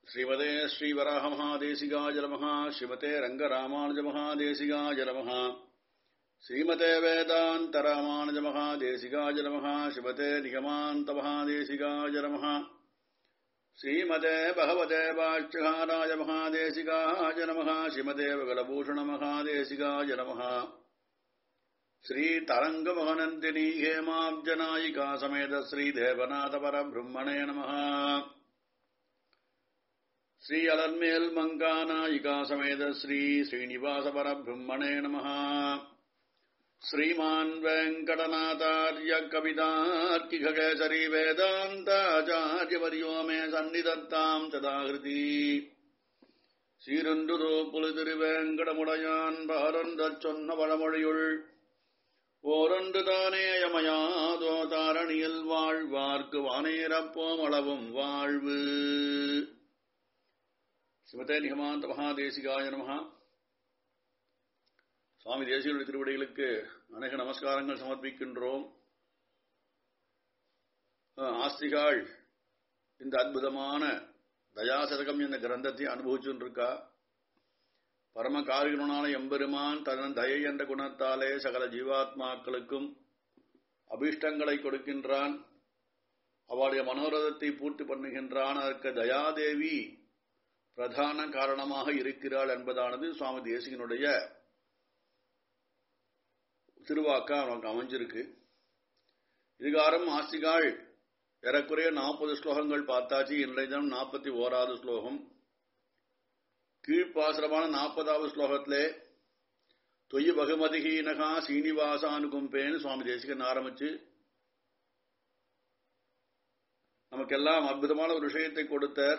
ஸ்ரீமதே ஸ்ரீவராகமஹாதேசிகாய நமः ஸ்ரீமதே ரங்கராமானுஜமஹாதேசிகாய நமः ஸ்ரீமதே வேதாந்தராமானுஜமஹாதேசிகாய நமः ஸ்ரீமதே நிகமாந்தமஹாதேசிகாய நமः ஸ்ரீமதே பகவதே பாஷ்யகாராய மகாதேசிகாய நமः ஸ்ரீமதே வகலபூஷணமகாதேசிகாய நமः श्रीतरङ्गमहनन्दिनी हेमाब्जनायिका समेत श्रीदेवनाथपरब्रह्मणे नमः श्री अलन्मेल् मङ्गानायिका समेत श्री श्रीनिवासपरब्रह्मणे नमः श्रीमान् वेङ्कटनाथार्य कवितार्किखगेसरी वेदान्ताचार्यवर्यो मे सन्निधत्ताम् सदाहृति சீரொன்று புலிதிருவேங்கடமுடையான் பாரந்தச் சொன்ன பழமொழியுள் ஓரொன்று தானே யமயாதோ தாரணியில் வாழ்வார்க்கு வானேரப்போம் அளவும் வாழ்வு சிவத்தே நிகமாந்த மகாதேசிகாய நமகா சுவாமி தேசியுடைய திருவடிகளுக்கு அநேக நமஸ்காரங்கள் சமர்ப்பிக்கின்றோம் ஆஸ்திகாள் இந்த அற்புதமான தயாசதகம் என்ற கிரந்தத்தை அனுபவிச்சுருக்கா பரம காரிகனான எம்பெருமான் தன் தயை என்ற குணத்தாலே சகல ஜீவாத்மாக்களுக்கும் அபிஷ்டங்களை கொடுக்கின்றான் அவளுடைய மனோரதத்தை பூர்த்தி பண்ணுகின்றான் அதற்கு தயாதேவி பிரதான காரணமாக இருக்கிறாள் என்பதானது சுவாமி தேசிகனுடைய திருவாக்கா அவனுக்கு அமைஞ்சிருக்கு இதுகாரம் ஆஸ்திகாள் ஏறக்குறைய நாற்பது ஸ்லோகங்கள் பார்த்தாச்சு இன்றைய தினம் நாற்பத்தி ஓராவது ஸ்லோகம் கீழ்ப்பாசுரமான நாற்பதாவது ஸ்லோகத்திலே தொய்ய பகுமதிஹீனகா சீனிவாசானுகும்பேன்னு சுவாமி தேசிகன் ஆரம்பிச்சு நமக்கெல்லாம் அற்புதமான ஒரு விஷயத்தை கொடுத்தார்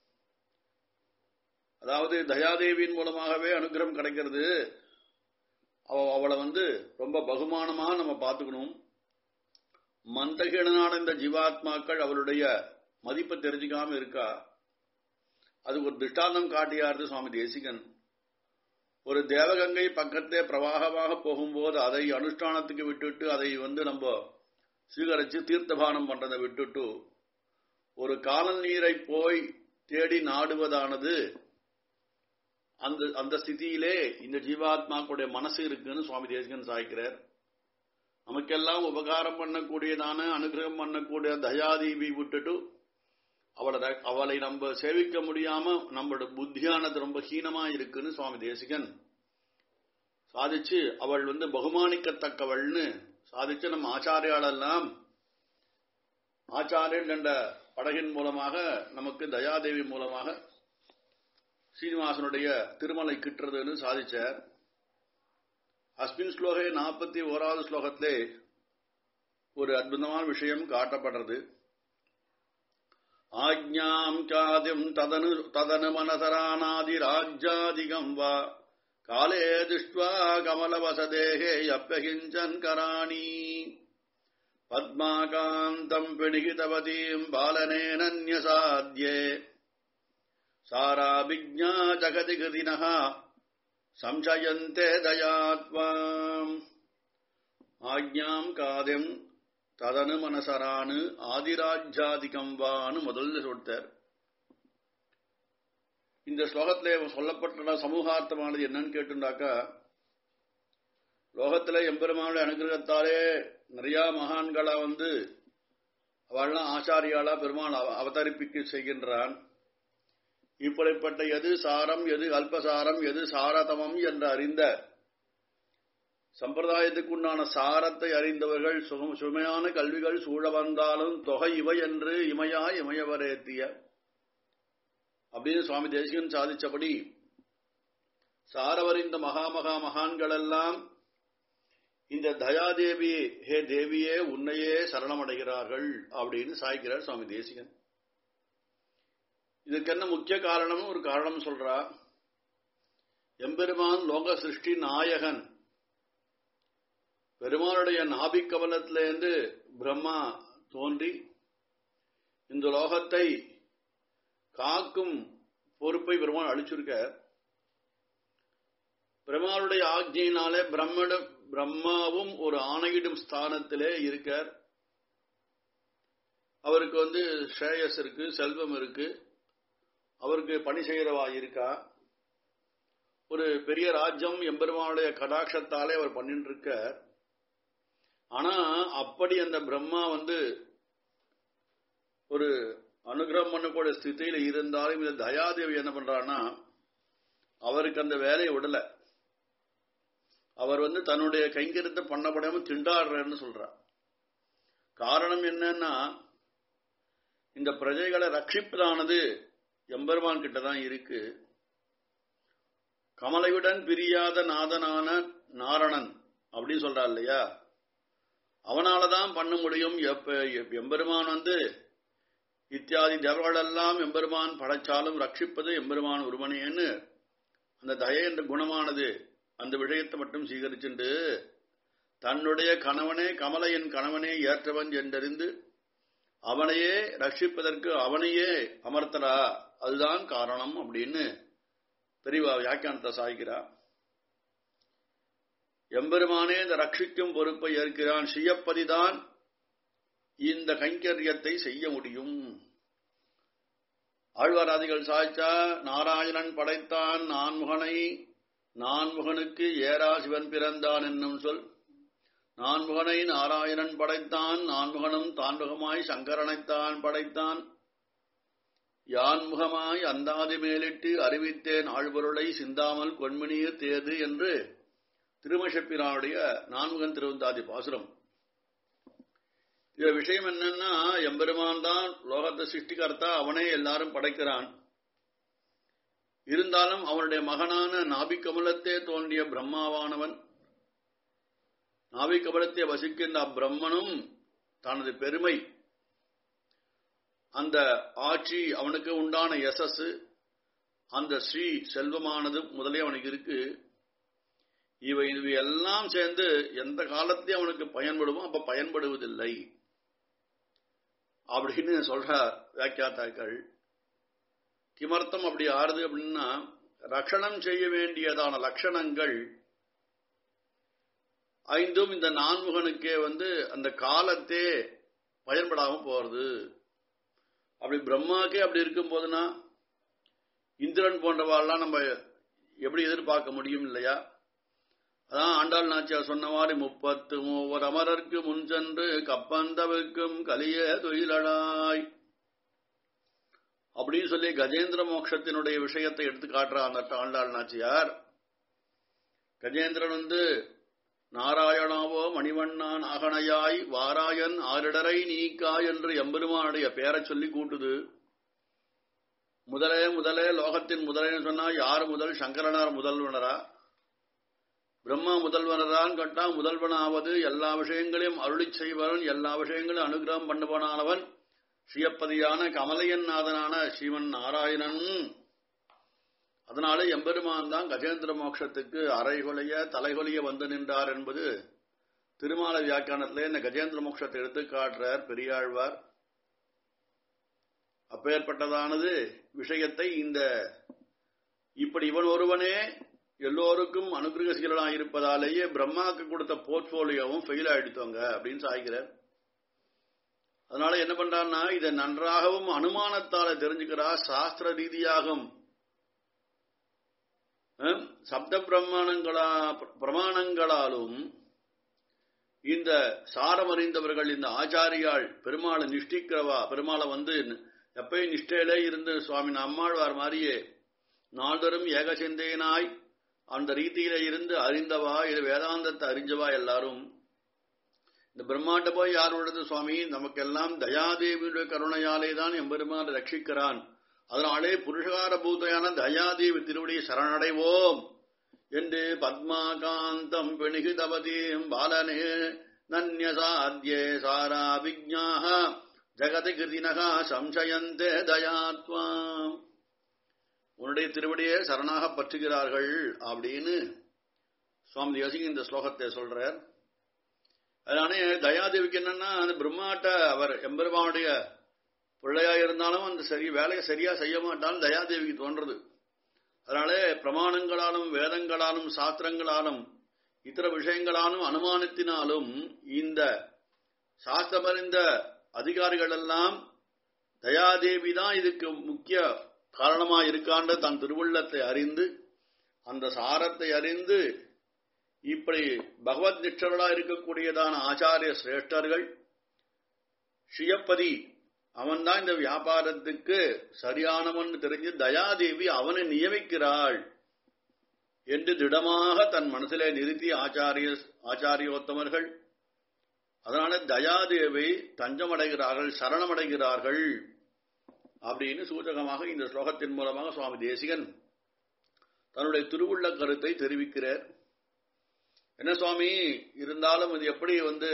அதாவது தயாதேவியின் மூலமாகவே அனுகிரகம் கிடைக்கிறது அவளை வந்து ரொம்ப பகுமானமா நம்ம பார்த்துக்கணும் மந்தகீனனான இந்த ஜீவாத்மாக்கள் அவளுடைய மதிப்பை தெரிஞ்சுக்காம இருக்கா அது ஒரு திஷ்டாந்தம் காட்டியாருது சுவாமி தேசிகன் ஒரு தேவகங்கை பக்கத்தே பிரவாகமாக போகும்போது அதை அனுஷ்டானத்துக்கு விட்டுட்டு அதை வந்து நம்ம சீகரிச்சு தீர்த்தபானம் பண்றதை விட்டுட்டு ஒரு காலல் நீரை போய் தேடி நாடுவதானது அந்த அந்த ஸ்திதியிலே இந்த ஜீவாத்மாக்களுடைய மனசு இருக்குன்னு சுவாமி தேசிகன் சாய்க்கிறார் நமக்கெல்லாம் உபகாரம் பண்ணக்கூடியதான அனுகிரகம் பண்ணக்கூடிய தயாதீபி விட்டுட்டு அவளை அவளை நம்ம சேவிக்க முடியாம நம்மளோட புத்தியானது ரொம்ப ஹீனமா இருக்குன்னு சுவாமி தேசிகன் சாதிச்சு அவள் வந்து பகுமானிக்கத்தக்கவள்னு சாதிச்சு நம்ம ஆச்சாரியாலெல்லாம் ஆச்சாரியன் என்ற படகின் மூலமாக நமக்கு தயாதேவி மூலமாக சீனிவாசனுடைய திருமலை கிட்டுறதுன்னு சாதிச்சார் அஸ்மின் ஸ்லோகே நாற்பத்தி ஓராவது ஸ்லோகத்திலே ஒரு அற்புதமான விஷயம் காட்டப்படுறது ஆஜ்ஞாம் சாதிம் ததனு ததனு மனசரானாதி ராஜ்யாதிகம் வா காலே திருஷ்டுவா கமலவசதேகே யப்பகிஞ்சன் கராணி பத்மாகாந்தம் பிணிகிதவதீம் பாலனேனன்யசாத்யே சாராபிஜ்ஞா ஜகதி கிருதினஹா சம்சயந்தே தயாத்வாம் ஆக்ஞாம் காதம் ததனு மனசரானு ஆதிராஜ்யாதிகம் வான்னு முதல்ல சொல்லிட்டார் இந்த ஸ்லோகத்திலே சொல்லப்பட்ட சமூகார்த்தமானது என்னன்னு கேட்டுண்டாக்கா லோகத்திலே எம்பெருமானுடைய அனுகிரகத்தாலே நிறைய மகான்களா வந்து அவள்லாம் ஆச்சாரியாளா பெருமாள் அவதரிப்பிக்க செய்கின்றான் இப்படிப்பட்ட எது சாரம் எது அல்பசாரம் எது சாரதமம் என்று அறிந்த சம்பிரதாயத்துக்குண்டான சாரத்தை அறிந்தவர்கள் சுமையான கல்விகள் சூழ வந்தாலும் தொகை இவை என்று இமையா இமயவரேத்திய அப்படின்னு சுவாமி தேசிகன் சாதிச்சபடி சாரவறிந்த மகாமகா மகான்கள் எல்லாம் இந்த தயாதேவி ஹே தேவியே உன்னையே சரணமடைகிறார்கள் அப்படின்னு சாய்க்கிறார் சுவாமி தேசிகன் இதுக்கு என்ன முக்கிய காரணம் ஒரு காரணம் சொல்றா எம்பெருமான் லோக சிருஷ்டி நாயகன் பெருமானுடைய நாபிக்கவலத்திலேருந்து பிரம்மா தோன்றி இந்த லோகத்தை காக்கும் பொறுப்பை பெருமான் அளிச்சிருக்க பிரம்மாவுடைய ஆக்ஞையினாலே பிரம்மட பிரம்மாவும் ஒரு ஆணையிடும் ஸ்தானத்திலே இருக்கார் அவருக்கு வந்து ஸ்ரேயஸ் இருக்கு செல்வம் இருக்கு அவருக்கு பணி செய்யறவா இருக்கா ஒரு பெரிய ராஜ்யம் எம்பெருமானுடைய கடாட்சத்தாலே அவர் பண்ணிட்டு இருக்கார் ஆனா அப்படி அந்த பிரம்மா வந்து ஒரு அனுகிரகம் பண்ணக்கூடிய ஸ்திதியில இருந்தாலும் இந்த தயாதேவி என்ன பண்றான்னா அவருக்கு அந்த வேலையை விடல அவர் வந்து தன்னுடைய கைங்கரியத்தை பண்ணப்படாம திண்டாடுறன்னு சொல்றார் காரணம் என்னன்னா இந்த பிரஜைகளை ரட்சிப்பதானது எம்பெருமான் கிட்ட தான் இருக்கு கமலையுடன் பிரியாத நாதனான நாரணன் அப்படின்னு சொல்றா இல்லையா அவனாலதான் பண்ண முடியும் எப்ப எம்பெருமான் வந்து இத்தியாதி தேவர்களெல்லாம் எம்பெருமான் படைச்சாலும் ரட்சிப்பது எம்பெருமான் ஒருவனேன்னு அந்த தய என்ற குணமானது அந்த விஷயத்தை மட்டும் சீகரிச்சுண்டு தன்னுடைய கணவனே கமலையின் கணவனே ஏற்றவன் என்றறிந்து அவனையே ரட்சிப்பதற்கு அவனையே அமர்த்தரா அதுதான் காரணம் அப்படின்னு பெரியவா வியாக்கியானத்தை சாய்கிறார் எம்பெருமானே இந்த ரட்சிக்கும் பொறுப்பை ஏற்கிறான் செய்யப்பதிதான் இந்த கைங்கரியத்தை செய்ய முடியும் ஆழ்வாராதிகள் சாய்ச்சா நாராயணன் படைத்தான் நான்முகனை நான்முகனுக்கு ஏரா சிவன் பிறந்தான் என்னும் சொல் நான்முகனை நாராயணன் படைத்தான் நான்முகனும் தான்முகமாய் சங்கரனைத்தான் படைத்தான் யான்முகமாய் அந்தாதி மேலிட்டு அறிவித்தேன் ஆழ்பொருளை சிந்தாமல் கொன்மினியர் தேது என்று திருமஷப்பிரானுடைய நான்முகன் திருவந்தாதி பாசுரம் இந்த விஷயம் என்னன்னா எம்பெருமான் தான் லோகத்தை சிருஷ்டிகர்த்தா அவனே எல்லாரும் படைக்கிறான் இருந்தாலும் அவனுடைய மகனான நாபிக்கமலத்தே தோன்றிய பிரம்மாவானவன் நாபிக்கமலத்தை வசிக்கின்ற அப்பிரம்மனும் தனது பெருமை அந்த ஆட்சி அவனுக்கு உண்டான யசஸ் அந்த ஸ்ரீ செல்வமானது முதலே அவனுக்கு இருக்கு இவை இவை எல்லாம் சேர்ந்து எந்த காலத்தையும் அவனுக்கு பயன்படுமோ அப்ப பயன்படுவதில்லை அப்படின்னு சொல்ற வியாக்கியாத்தாக்கள் கிமர்த்தம் அப்படி ஆறுது அப்படின்னா ரக்ஷணம் செய்ய வேண்டியதான லட்சணங்கள் ஐந்தும் இந்த நான்முகனுக்கே வந்து அந்த காலத்தே பயன்படாம போறது அப்படி பிரம்மாக்கே அப்படி இருக்கும் போதுனா இந்திரன் போன்றவாள்லாம் நம்ம எப்படி எதிர்பார்க்க முடியும் இல்லையா அதான் ஆண்டாள் நாச்சியார் சொன்னவாறு முப்பத்து மூவர் அமரர்க்கு முன் சென்று கப்பந்தவிற்கும் கலிய தொழிலடாய் அப்படின்னு சொல்லி கஜேந்திர மோட்சத்தினுடைய விஷயத்தை எடுத்து காட்டுறா அந்த ஆண்டாள் நாச்சியார் கஜேந்திரன் வந்து நாராயணாவோ மணிவண்ணான் அகனையாய் வாராயன் ஆரிடரை நீக்கா என்று எம்பெருமானுடைய பேரை சொல்லி கூட்டுது முதலே முதலே லோகத்தின் முதலேன்னு சொன்னா யார் முதல் சங்கரனார் முதல்வனரா பிரம்மா முதல்வனரான் கட்டா முதல்வனாவது எல்லா விஷயங்களையும் அருளி செய்வன் எல்லா விஷயங்களையும் அனுகிரகம் பண்ணுவனானவன் ஸ்ரீயப்பதியான கமலையன் நாதனான ஸ்ரீவன் நாராயணன் அதனால எம்பெருமான் தான் கஜேந்திர மோட்சத்துக்கு அரைகொலைய தலைகொலிய வந்து நின்றார் என்பது திருமால வியாக்கியானத்திலே இந்த கஜேந்திர மோட்சத்தை எடுத்து காட்டுறார் பெரியாழ்வார் அப்பேற்பட்டதானது விஷயத்தை இந்த இப்படி இவன் ஒருவனே எல்லோருக்கும் அனுகிரகசீலனாக இருப்பதாலேயே பிரம்மாவுக்கு கொடுத்த போர்ட்போலியோவும் ஃபெயில் ஆயிடுத்தவங்க அப்படின்னு சாய்கிறார் அதனால என்ன பண்றான்னா இதை நன்றாகவும் அனுமானத்தால தெரிஞ்சுக்கிறா சாஸ்திர ரீதியாகவும் சப்த பிரமாணங்களா பிரமாணங்களாலும் இந்த சாரம் அறிந்தவர்கள் இந்த ஆச்சாரியாள் பெருமாளை நிஷ்டிக்கிறவா பெருமாளை வந்து எப்பயும் நிஷ்டையிலே இருந்து சுவாமி நம்மாழ்வார் மாதிரியே நாள்தோறும் ஏகசிந்தையனாய் அந்த ரீதியில இருந்து அறிந்தவா இது வேதாந்தத்தை அறிஞ்சவா எல்லாரும் இந்த பிரம்மாண்ட போய் யார் உள்ளது சுவாமி நமக்கெல்லாம் தயாதேவியுடைய கருணையாலே தான் எம்பெருமான் ரட்சிக்கிறான் அதனாலே புருஷகார பூதையான தயாதேவி திருவடியை சரணடைவோம் என்று பத்மாகாந்தம் பெணிகிதவதீம் பாலனே நன்யசாத்தியே சாரா விஜ்ஞாக ஜகதி கிருதினகா சம்சயந்தே தயாத்வாம் உன்னுடைய திருவடியே சரணாக பற்றுகிறார்கள் அப்படின்னு சுவாமி யோசிங்க இந்த ஸ்லோகத்தை சொல்றார் அதனாலே தயாதேவிக்கு என்னன்னா அந்த பிரம்மாட்ட அவர் எம்பெருமானுடைய பிள்ளையா இருந்தாலும் அந்த சரி வேலையை சரியா செய்ய மாட்டாலும் தயாதேவிக்கு தோன்றது அதனாலே பிரமாணங்களாலும் வேதங்களாலும் சாஸ்திரங்களாலும் இத்தர விஷயங்களாலும் அனுமானத்தினாலும் இந்த சாஸ்திரமறிந்த அதிகாரிகள் எல்லாம் தயாதேவி தான் இதுக்கு முக்கிய காரணமா இருக்காண்டு தன் திருவுள்ளத்தை அறிந்து அந்த சாரத்தை அறிந்து இப்படி பகவத் நிஷ்டர்களா இருக்கக்கூடியதான ஆச்சாரிய சிரேஷ்டர்கள் ஷியப்பதி அவன்தான் இந்த வியாபாரத்துக்கு சரியானவன் தெரிஞ்சு தயாதேவி அவனை நியமிக்கிறாள் என்று திடமாக தன் மனசிலே நிறுத்தி ஆச்சாரிய ஆச்சாரியோத்தமர்கள் அதனால தயாதேவை தஞ்சமடைகிறார்கள் சரணமடைகிறார்கள் அப்படின்னு சூச்சகமாக இந்த ஸ்லோகத்தின் மூலமாக சுவாமி தேசிகன் தன்னுடைய திருவுள்ள கருத்தை தெரிவிக்கிறார் என்ன சுவாமி இருந்தாலும் இது எப்படி வந்து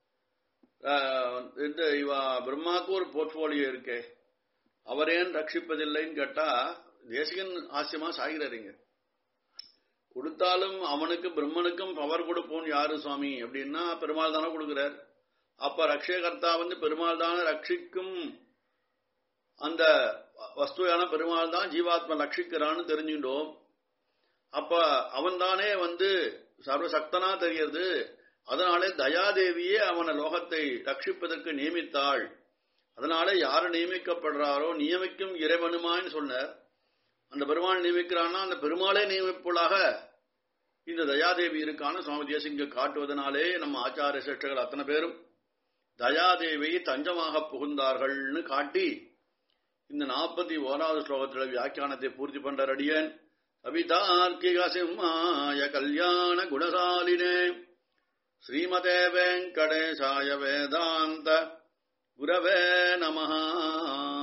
இந்த இவ பிரம்மாவுக்கு ஒரு போர்ட்போலியோ இருக்கே அவரேன் ரட்சிப்பதில்லைன்னு கேட்டா தேசிகன் ஆசியமா சாகிறாருங்க கொடுத்தாலும் அவனுக்கு பிரம்மனுக்கும் பவர் கொடுப்போம் யாரு சுவாமி அப்படின்னா பெருமாள் தானே கொடுக்கிறார் அப்ப ரக்ஷகர்த்தா வந்து பெருமாள் தானே ரட்சிக்கும் அந்த வஸ்துவான பெருமாள் தான் ஜீவாத்மா ரட்சிக்கிறான்னு தெரிஞ்சுட்டோம் அப்ப அவன் தானே வந்து சர்வசக்தனா தெரியறது அதனாலே தயாதேவியே அவனை லோகத்தை ரட்சிப்பதற்கு நியமித்தாள் அதனால யாரு நியமிக்கப்படுறாரோ நியமிக்கும் இறைவனுமான்னு சொன்னார் அந்த பெருமாள் நியமிக்கிறான்னா அந்த பெருமாளே நியமிப்புள்ளாக இந்த தயாதேவி இருக்கான சுவாமி தேசிங்க காட்டுவதனாலே நம்ம ஆச்சாரிய சேஷ்டர்கள் அத்தனை பேரும் தயாதேவியை தஞ்சமாக புகுந்தார்கள்னு காட்டி இந்த நாற்பத்தி ஓராவது ஸ்லோகத்தில் வியாக்கியானத்தை பூர்த்தி பண்ற அடியன் கவிதார்க்கிக சிம்மாய கல்யாண குணசாலினே ஸ்ரீமதே வெங்கடேசாய வேதாந்த குரவே நமஹா